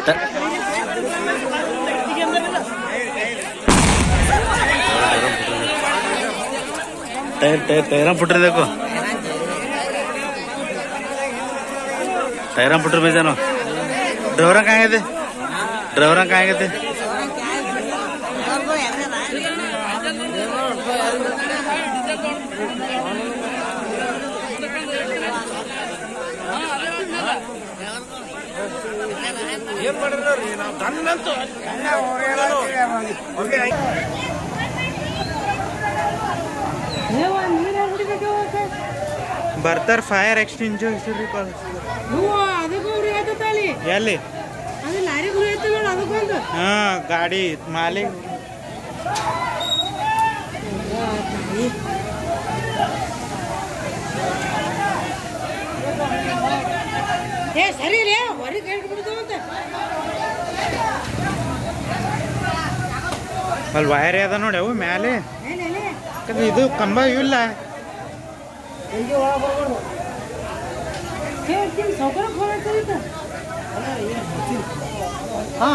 tyre tyre टायरा footer देखो टायरा footer में जानो ड्राइवर कहाँ गए थे ड्राइवर कहाँ गए थे ಬರ್ತಾರ ಫೈರ್ ಎಕ್ಸ್ಟಿಂಜರ್ ಕಾಲ್ ಹೂವ ಅದಕ್ಕೂ ಉರಿ ಆಯ್ತಲ್ಲಿ ಎಲ್ಲಿ ಅದು ಲಾರಿ ಉರಿ ಆಯ್ತು ನೋಡು ಅದಕ್ಕೊಂದು ಹಾ ಗಾಡಿ ಮಾಲಿ ಏ ಸರಿ ರೇ ಹೊರಗೆ ಹೇಳ್ಬಿಡ್ತು ಅಂತ ಅಲ್ಲಿ ವೈರ್ ಅದ ನೋಡಿ ಅವು ಮ್ಯಾಲೆ ಏನೇನೆ ಯಾಕಂದ್ರೆ ಇದು ಕಂಬ ಇಲ್ಲ ಏ ತಿನ್ ಸೌಕರ್ಯ ಫೋನ್ ಆಗ್ತದ ಹಾ